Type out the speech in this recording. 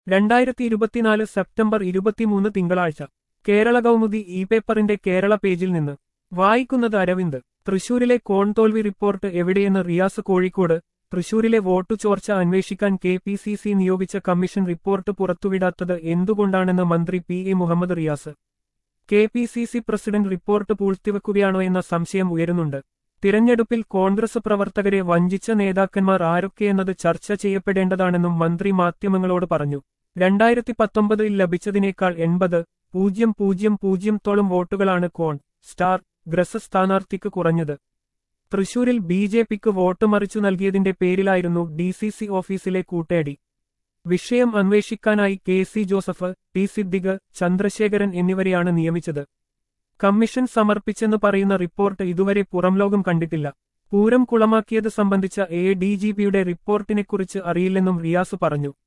രണ്ടായിരത്തി ഇരുപത്തിനാല് സെപ്റ്റംബർ ഇരുപത്തിമൂന്ന് തിങ്കളാഴ്ച കേരള കൗമുദി ഇ പേപ്പറിന്റെ കേരള പേജിൽ നിന്ന് വായിക്കുന്നത് അരവിന്ദ് തൃശൂരിലെ കോൺതോൽവി റിപ്പോർട്ട് എവിടെയെന്ന് റിയാസ് കോഴിക്കോട് തൃശൂരിലെ വോട്ടു ചോർച്ച അന്വേഷിക്കാൻ കെ പി സി സി നിയോഗിച്ച കമ്മീഷൻ റിപ്പോർട്ട് പുറത്തുവിടാത്തത് എന്തുകൊണ്ടാണെന്ന് മന്ത്രി P A Muhammad Riyas K P C C president report പൂഴ്ത്തിവെക്കുകയാണോ എന്ന സംശയം ഉയരുന്നുണ്ട് തിരഞ്ഞെടുപ്പിൽ കോൺഗ്രസ് പ്രവർത്തകരെ വഞ്ചിച്ച നേതാക്കന്മാർ ആരൊക്കെയെന്നത് ചർച്ച ചെയ്യപ്പെടേണ്ടതാണെന്നും മന്ത്രി മാധ്യമങ്ങളോട് പറഞ്ഞു രണ്ടായിരത്തി പത്തൊമ്പതിൽ ലഭിച്ചതിനേക്കാൾ എൺപത് പൂജ്യം പൂജ്യം പൂജ്യത്തോളം വോട്ടുകളാണ് കോൺ സ്റ്റാർ ഗ്രസ സ്ഥാനാർത്ഥിക്ക് കുറഞ്ഞത് തൃശൂരിൽ ബി ജെ പിക്ക് വോട്ട് മറിച്ചു നൽകിയതിന്റെ പേരിലായിരുന്നു ഡി സി സി ഓഫീസിലെ കൂട്ടേടി വിഷയം അന്വേഷിക്കാനായി K C Joseph T Siddique Chandrasekharan എന്നിവരെയാണ് നിയമിച്ചത് കമ്മീഷൻ സമർപ്പിച്ചെന്ന് പറയുന്ന റിപ്പോർട്ട് ഇതുവരെ പുറംലോകം കണ്ടിട്ടില്ല പൂരം കുളമാക്കിയത് സംബന്ധിച്ച എ ഡി ജി പിയുടെ റിപ്പോർട്ടിനെക്കുറിച്ച് അറിയില്ലെന്നും റിയാസ് പറഞ്ഞു